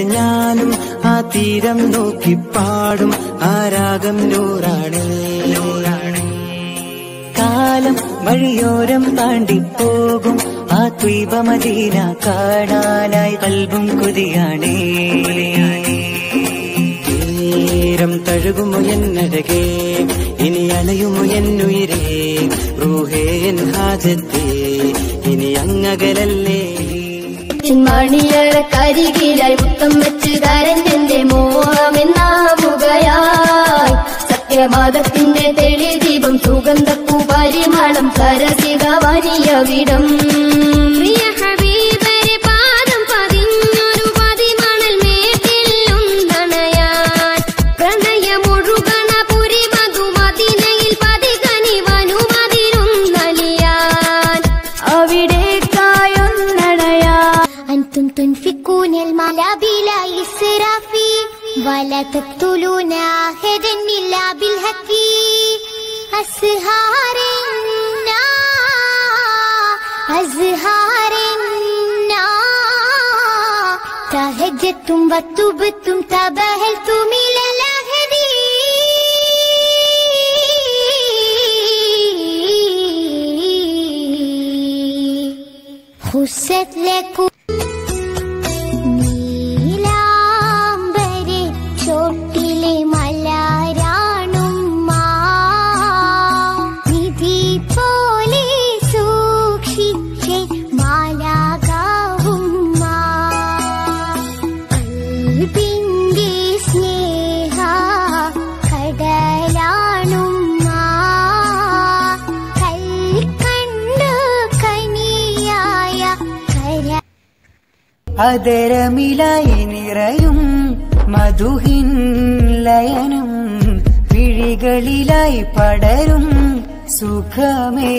കടല് ഞാനും ആ തീരം നോക്കി പാടും ആരാഗം നൂറാണ് കാലം വഴിയോരം താണ്ടി പോകും ആ ദ്വീപമദീന കാണാനായി കൽബും കൊതിയാണേ തീരം തഴുകുമോ എന്നഴകേ ഇനി അലയുമോ എന്നുയിരേ റൂഹേ എൻ ഹാജത്തേ ഇനി അങ്ങകലല്ലേ മണിയറ കരികിലായി മുത്തം വെച്ച് കരഞ്ഞെന്റെ മോഹമെന്നാവുകയായി സത്യവാദത്തിന്റെ തെളിദീപം സുഗന്ധപ്പൂ പരിമളം സരസിക വലിയവിടം പ്രിയ ഹബീബരെ പാദം പതിഞ്ഞൊരു പതിമണൽ മേട്ടിലും തണയാൻ പ്രണയമൊഴുകണ പുരി മധുമതിനയിൽ പതികനിവനുമതിരും നലിയാൻ അവിടേക്കായൊന്നടയാൻ أنتم تنفقون المال بلا إسراف ولا تقتلون عهدا إلا بالحق أزهار أزهار تهجدتم وتبتم تباهلتم إلى الأهدي خست لكم നീലാംബരെ ചോട്ടിലെ മലരാണുമ്മ നിധി പോലെ സൂക്ഷിച്ച് മാലാകാവുമ്മ കൽബിന്റെ സ്നേഹ കടലാണുമ്മ കൽക്കണ്ട് കനിയായ കര അതരമിലായി നിറയും മധുഹിൻ ലയനം വിഴികളിലായി പടരും സുഖമേ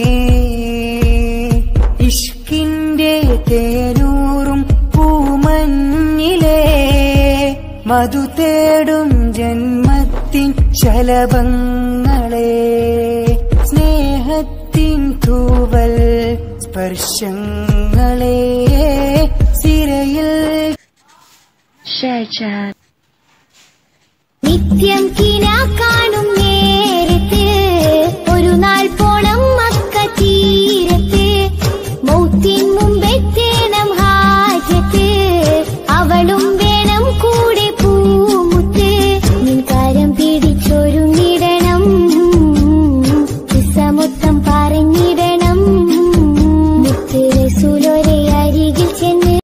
ഇഷ്കിന്റെ തേനൂറും പൂമഞ്ഞിലേ മധു തേടും ജന്മത്തിൻ ശലഭങ്ങളെ സ്നേഹത്തിൻ തൂവൽ സ്പർശങ്ങളെ സിരയിൽ ഷെയർ ചാറ്റ് നിത്യം കിനാക്കാൻ